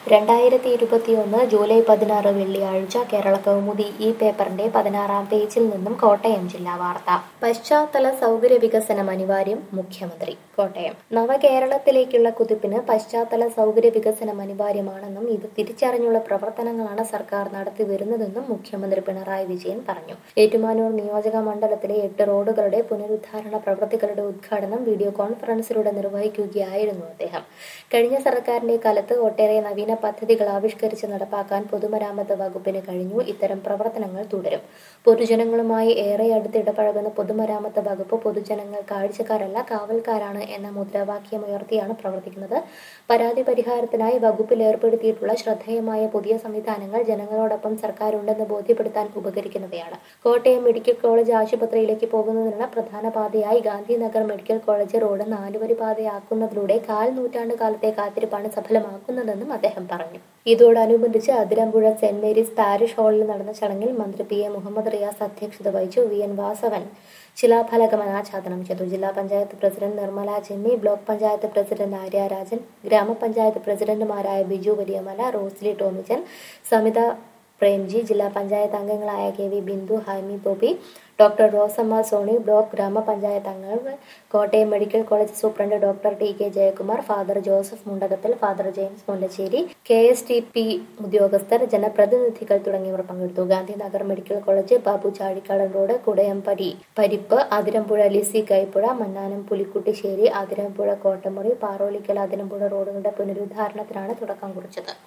രണ്ടായിരത്തി ഇരുപത്തിയൊന്ന് ജൂലൈ പതിനാറ് വെള്ളിയാഴ്ച കേരള കൗമുദി ഈ പേപ്പറിന്റെ പതിനാറാം പേജിൽ നിന്നും കോട്ടയം ജില്ലാ വാർത്ത പശ്ചാത്തല സൗകര്യ വികസനം അനിവാര്യം മുഖ്യമന്ത്രി കോട്ടയം നവകേരളത്തിലേക്കുള്ള കുതിപ്പിന് പശ്ചാത്തല സൗകര്യ വികസനം അനിവാര്യമാണെന്നും ഇത് തിരിച്ചറിഞ്ഞുള്ള പ്രവർത്തനങ്ങളാണ് സർക്കാർ നടത്തി വരുന്നതെന്നും മുഖ്യമന്ത്രി പിണറായി വിജയൻ പറഞ്ഞു ഏറ്റുമാനൂർ നിയോജക മണ്ഡലത്തിലെ എട്ട് റോഡുകളുടെ പുനരുദ്ധാരണ പ്രവൃത്തികളുടെ ഉദ്ഘാടനം വീഡിയോ കോൺഫറൻസിലൂടെ നിർവഹിക്കുകയായിരുന്നു അദ്ദേഹം കഴിഞ്ഞ സർക്കാരിന്റെ കാലത്ത് ഒട്ടേറെ നവീന പദ്ധതികൾ ആവിഷ്കരിച്ച് നടപ്പാക്കാൻ പൊതുമരാമത്ത് വകുപ്പിന് കഴിഞ്ഞു ഇത്തരം പ്രവർത്തനങ്ങൾ തുടരും പൊതുജനങ്ങളുമായി ഏറെ അടുത്ത് ഇടപഴകുന്ന പൊതുമരാമത്ത് വകുപ്പ് പൊതുജനങ്ങൾ കാഴ്ചക്കാരല്ല കാവൽക്കാരാണ് എന്ന മുദ്രാവാക്യം ഉയർത്തിയാണ് പ്രവർത്തിക്കുന്നത് പരാതി പരിഹാരത്തിനായി വകുപ്പിൽ ഏർപ്പെടുത്തിയിട്ടുള്ള ശ്രദ്ധേയമായ പുതിയ സംവിധാനങ്ങൾ ജനങ്ങളോടൊപ്പം സർക്കാർ ഉണ്ടെന്ന് ബോധ്യപ്പെടുത്താൻ ഉപകരിക്കുന്നവയാണ് കോട്ടയം മെഡിക്കൽ കോളേജ് ആശുപത്രിയിലേക്ക് പോകുന്നതിനുള്ള പ്രധാന പാതയായി ഗാന്ധിനഗർ മെഡിക്കൽ കോളേജ് റോഡ് നാലുവരി പാതയാക്കുന്നതിലൂടെ കാൽ നൂറ്റാണ്ട് കാലത്തെ കാത്തിരിപ്പാണ് സഫലമാക്കുന്നതെന്നും അദ്ദേഹം പറഞ്ഞു ഇതോടനുബന്ധിച്ച് അതിരമ്പുഴ സെന്റ് മേരീസ് പാരിഷ് ഹാളിൽ നടന്ന ചടങ്ങിൽ മന്ത്രി പി എ മുഹമ്മദ് റിയാസ് അധ്യക്ഷത വഹിച്ചു വി എൻ വാസവൻ ശിലാഫലകം അനാച്ഛാദനം ചെയ്തു ജില്ലാ panchayat president Nirmala Chenni block panchayat president Arya Rajan ഗ്രാമപഞ്ചായത്ത് പ്രസിഡന്റുമാരായ ബിജു വലിയമല റോസ്ലി ടോമിച്ചൻ സമിത പ്രേംജി ജില്ലാ പഞ്ചായത്ത് അംഗങ്ങളായ K V Bindu Haimi Bobby doctor Rosamma Soni block ഗ്രാമപഞ്ചായത്ത് അംഗങ്ങൾ Kottayam medical college superintendent doctor T K Jayakumar father Joseph Mundakathil father James Mullassery K S T P ഉദ്യോഗസ്ഥർ ജനപ്രതിനിധികൾ തുടങ്ങിയവർ പങ്കെടുത്തു Gandhinagar medical college Babu Chadikkadan road Kudayampady Parippu Athirampuzha Lissy Kaipuzha മന്നാനം പുലിക്കുട്ടിശ്ശേരി Athirampuzha Kottamuri പാറോളിക്കൽ Athirampuzha റോഡുകളുടെ പുനരുദ്ധാരണത്തിനാണ് തുടക്കം കുറിച്ചത്